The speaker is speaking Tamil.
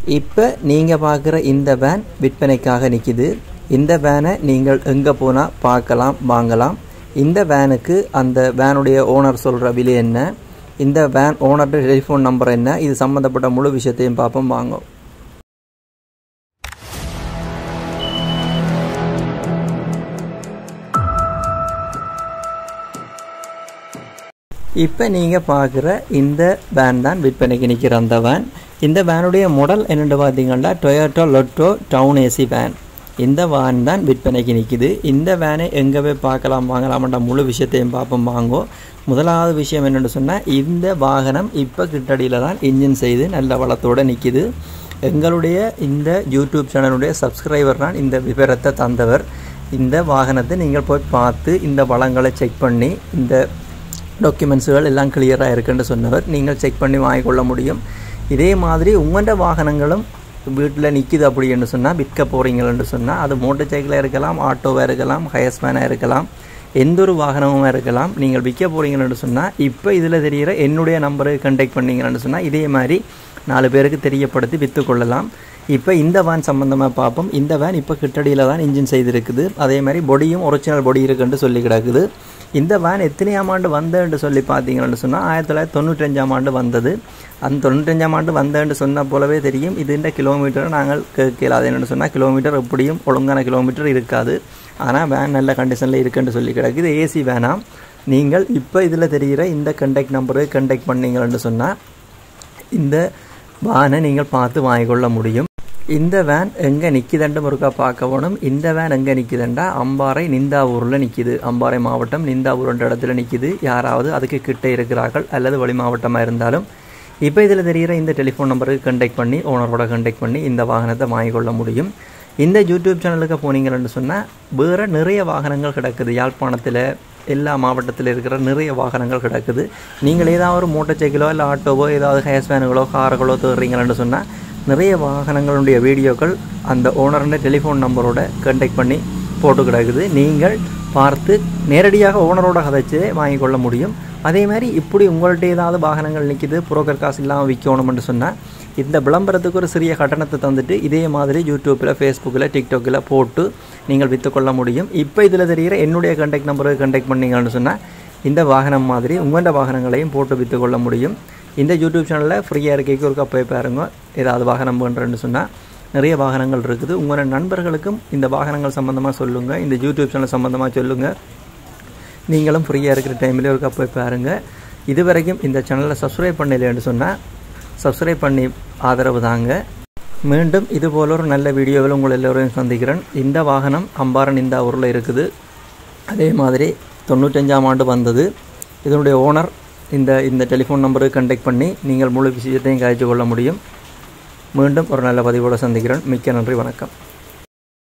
இப்போ நீங்கள் பார்க்குற இந்த வேன் விற்பனைக்காக நிற்கிது இந்த வேனை நீங்கள் எங்கே போனால் பார்க்கலாம் வாங்கலாம் இந்த வேனுக்கு அந்த வேனுடைய ஓனர் சொல்கிற விலை என்ன இந்த வேன் ஓனர்கிட்ட டெலிஃபோன் நம்பர் என்ன இது சம்மந்தப்பட்ட முழு விஷயத்தையும் பார்ப்போம் வாங்க இப்போ நீங்கள் பார்க்குற இந்த வேன் தான் விற்பனைக்கு நிற்கிற அந்த வேன் இந்த வேனுடைய மாடல் என்னென்னு பார்த்தீங்கன்னா டொயோட்டோ லொட்டோ டவுன் ஏசி வேன் இந்த வேன் தான் விற்பனைக்கு நிற்கிது இந்த வேனை எங்கே போய் பார்க்கலாம் வாங்கலாம்ன்ற முழு விஷயத்தையும் பார்ப்போம் வாங்கோ முதலாவது விஷயம் என்னென்னு சொன்னால் இந்த வாகனம் இப்போ கிட்டடியில் தான் இன்ஜின் செய்து நல்ல வளத்தோடு நிற்கிது எங்களுடைய இந்த யூடியூப் சேனலுடைய சப்ஸ்கிரைபர் தான் இந்த விவரத்தை தந்தவர் இந்த வாகனத்தை நீங்கள் போய் பார்த்து இந்த வளங்களை செக் பண்ணி இந்த டாக்குமெண்ட்ஸுகள் எல்லாம் கிளியராக இருக்குன்னு சொன்னவர் நீங்கள் செக் பண்ணி வாங்கிக்கொள்ள முடியும் இதே மாதிரி உங்களோட வாகனங்களும் வீட்டில் நிற்கிது அப்படின்னு சொன்னால் விற்க போகிறீங்கன்னு சொன்னால் அது மோட்டர் சைக்கிளாக இருக்கலாம் ஆட்டோவாக இருக்கலாம் ஹயஸ் வேனாக இருக்கலாம் எந்த ஒரு வாகனமும் இருக்கலாம் நீங்கள் விற்க போகிறீங்கன்னு சொன்னால் இப்போ இதில் தெரிகிற என்னுடைய நம்பரை கண்டெக்ட் பண்ணீங்கன்னு சொன்னால் இதே மாதிரி நாலு பேருக்கு தெரியப்படுத்தி விற்று கொள்ளலாம் இப்போ இந்த வேன் சம்மந்தமாக பார்ப்போம் இந்த வேன் இப்போ கிட்டடியில் தான் இன்ஜின் செய்திருக்குது அதே மாதிரி பொடியும் ஒரிஜினல் பொடி இருக்குன்னு சொல்லி கிடக்குது இந்த வேன் எத்தனையாம் ஆண்டு வந்தேன்னு சொல்லி பார்த்தீங்கன்னு சொன்னால் ஆயிரத்தி தொள்ளாயிரத்தி தொண்ணூற்றஞ்சாம் ஆண்டு வந்தது அந்த தொண்ணூற்றஞ்சாம் ஆண்டு வந்தேன்னு சொன்ன போலவே தெரியும் இது இந்த கிலோமீட்டரை நாங்கள் கேட்கல அது என்னென்னு சொன்னால் கிலோமீட்டர் எப்படியும் ஒழுங்கான கிலோமீட்டர் இருக்காது ஆனால் வேன் நல்ல கண்டிஷனில் இருக்குன்னு சொல்லி கிடக்கு இது ஏசி வேனாம் நீங்கள் இப்போ இதில் தெரிகிற இந்த கண்டெக்ட் நம்பரு கண்டெக்ட் பண்ணீங்கன்னு சொன்னால் இந்த வேனை நீங்கள் பார்த்து வாங்கிக்கொள்ள முடியும் இந்த வேன் எங்கே நிற்கிதண்டு முருக்கா பார்க்க போகணும் இந்த வேன் எங்கே நிற்கிதுண்டா அம்பாறை நிந்தாவூரில் நிற்கிது அம்பாறை மாவட்டம் நிந்தாவூர்ன்ற இடத்துல நிற்கிது யாராவது அதுக்கு கிட்டே இருக்கிறார்கள் அல்லது வழி மாவட்டமாக இருந்தாலும் இப்போ இதில் தெரிகிற இந்த டெலிஃபோன் நம்பருக்கு கண்டெக்ட் பண்ணி ஓனரோட கண்டெக்ட் பண்ணி இந்த வாகனத்தை வாங்கிக்கொள்ள முடியும் இந்த யூடியூப் சேனலுக்கு போனீங்கன்னு சொன்னால் வேறு நிறைய வாகனங்கள் கிடக்குது யாழ்ப்பாணத்தில் எல்லா மாவட்டத்தில் இருக்கிற நிறைய வாகனங்கள் கிடக்குது நீங்கள் ஏதாவது ஒரு மோட்டர் சைக்கிளோ இல்லை ஆட்டோவோ ஏதாவது ஹேஸ் வேனுகளோ கார்களோ தேடுறீங்கன்னு சொன்னால் நிறைய வாகனங்களுடைய வீடியோக்கள் அந்த ஓனருடைய டெலிஃபோன் நம்பரோட கண்டெக்ட் பண்ணி போட்டு கிடக்குது நீங்கள் பார்த்து நேரடியாக ஓனரோட கதைச்சு வாங்கிக்கொள்ள முடியும் அதே மாதிரி இப்படி உங்கள்கிட்ட ஏதாவது வாகனங்கள் நிற்கிது புரோக்கர் காசு இல்லாமல் விற்கணும்னு சொன்னால் இந்த விளம்பரத்துக்கு ஒரு சிறிய கட்டணத்தை தந்துட்டு இதே மாதிரி யூடியூப்பில் ஃபேஸ்புக்கில் டிக்டாக்கில் போட்டு நீங்கள் விற்றுக்கொள்ள முடியும் இப்போ இதில் தெரிகிற என்னுடைய கண்டெக்ட் நம்பருக்கு கண்டெக்ட் பண்ணீங்கன்னு சொன்னால் இந்த வாகனம் மாதிரி உங்களோட வாகனங்களையும் போட்டு விற்றுக்கொள்ள முடியும் இந்த யூடியூப் சேனலில் ஃப்ரீயாக இருக்கைக்கு ஒருக்கா போய் பாருங்க ஏதாவது வாகனம் பண்ணுறேன்னு சொன்னால் நிறைய வாகனங்கள் இருக்குது உங்களோட நண்பர்களுக்கும் இந்த வாகனங்கள் சம்மந்தமாக சொல்லுங்கள் இந்த யூடியூப் சேனல் சம்மந்தமாக சொல்லுங்கள் நீங்களும் ஃப்ரீயாக இருக்கிற டைமில் ஒருக்கா போய் பாருங்கள் இது வரைக்கும் இந்த சேனலை சப்ஸ்கிரைப் பண்ணலைன்னு சொன்னால் சப்ஸ்கிரைப் பண்ணி ஆதரவு தாங்க மீண்டும் இது போல ஒரு நல்ல வீடியோவில் உங்கள் எல்லோரையும் சந்திக்கிறேன் இந்த வாகனம் அம்பாரன் இந்த ஊரில் இருக்குது அதே மாதிரி தொண்ணூற்றஞ்சாம் ஆண்டு வந்தது இதனுடைய ஓனர் இந்த இந்த டெலிஃபோன் நம்பருக்கு கண்டெக்ட் பண்ணி நீங்கள் முழு விஷயத்தையும் காய்ச்சி கொள்ள முடியும் மீண்டும் ஒரு நல்ல பதிவோடு சந்திக்கிறேன் மிக்க நன்றி வணக்கம்